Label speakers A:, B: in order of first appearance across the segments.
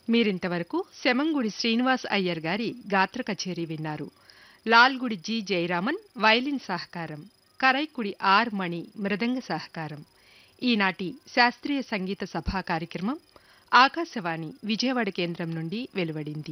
A: మీరింతవరకు శమంగుడి శ్రీనివాస్ అయ్యర్ గారి గాత్ర కచేరీ విన్నారు లాల్గుడి జి జయరామన్ వైలిన్ సహకారం కరైకుడి ఆర్ మణి మృదంగ సహకారం ఈనాటి శాస్త్రీయ సంగీత సభా కార్యక్రమం ఆకాశవాణి విజయవాడ కేంద్రం నుండి వెలువడింది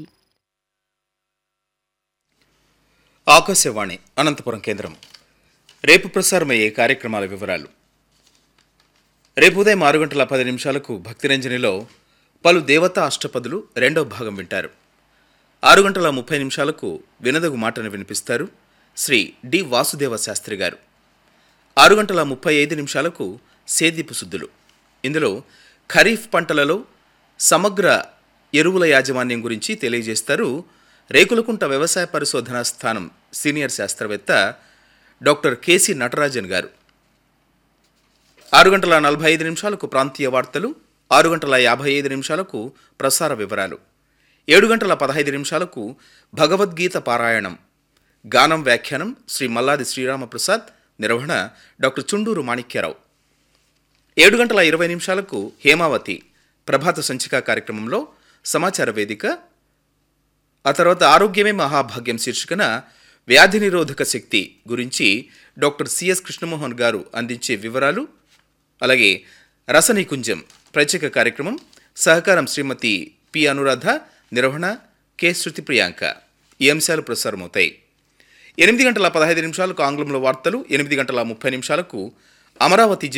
B: ఆకాశవాణి అనంతపురం కేంద్రం రేపు ప్రసారమయ్యే కార్యక్రమాల వివరాలు రేపు ఉదయం ఆరు గంటల పది నిమిషాలకు భక్తిరంజనిలో పలు దేవతా అష్టపదులు రెండో భాగం వింటారు ఆరు గంటల ముప్పై నిమిషాలకు వినదగు మాటను వినిపిస్తారు శ్రీ డి వాసుదేవ శాస్త్రి గారు ఆరు గంటల ముప్పై ఐదు నిమిషాలకు సేద్యపు శుద్ధులు ఇందులో ఖరీఫ్ పంటలలో సమగ్ర ఎరువుల యాజమాన్యం గురించి తెలియజేస్తారు రేకులకుంట వ్యవసాయ పరిశోధనా స్థానం సీనియర్ శాస్త్రవేత్త డాక్టర్ కేసి నటరాజన్ గారు ఆరు గంటల నలభై ఐదు నిమిషాలకు ప్రాంతీయ వార్తలు ఆరు గంటల యాభై ఐదు నిమిషాలకు ప్రసార వివరాలు ఏడు గంటల పదహైదు నిమిషాలకు భగవద్గీత పారాయణం గానం వ్యాఖ్యానం శ్రీ మల్లాది శ్రీరామప్రసాద్ నిర్వహణ డాక్టర్ చుండూరు మాణిక్యరావు ఏడు గంటల ఇరవై నిమిషాలకు హేమావతి ప్రభాత సంచిక కార్యక్రమంలో సమాచార వేదిక ఆ తర్వాత ఆరోగ్యమే మహాభాగ్యం శీర్షికన వ్యాధి నిరోధక శక్తి గురించి డాక్టర్ సిఎస్ కృష్ణమోహన్ గారు అందించే వివరాలు అలాగే రసనికుంజం ప్రత్యేక కార్యక్రమం సహకారం శ్రీమతి పి అనురాధ నిర్వహణ కె శృతి ప్రియాంక ఈ అంశాలు ప్రసారమవుతాయి ఎనిమిది గంటల పదహైదు నిమిషాలకు ఆంగ్లంలో వార్తలు ఎనిమిది గంటల ముప్పై నిమిషాలకు అమరావతి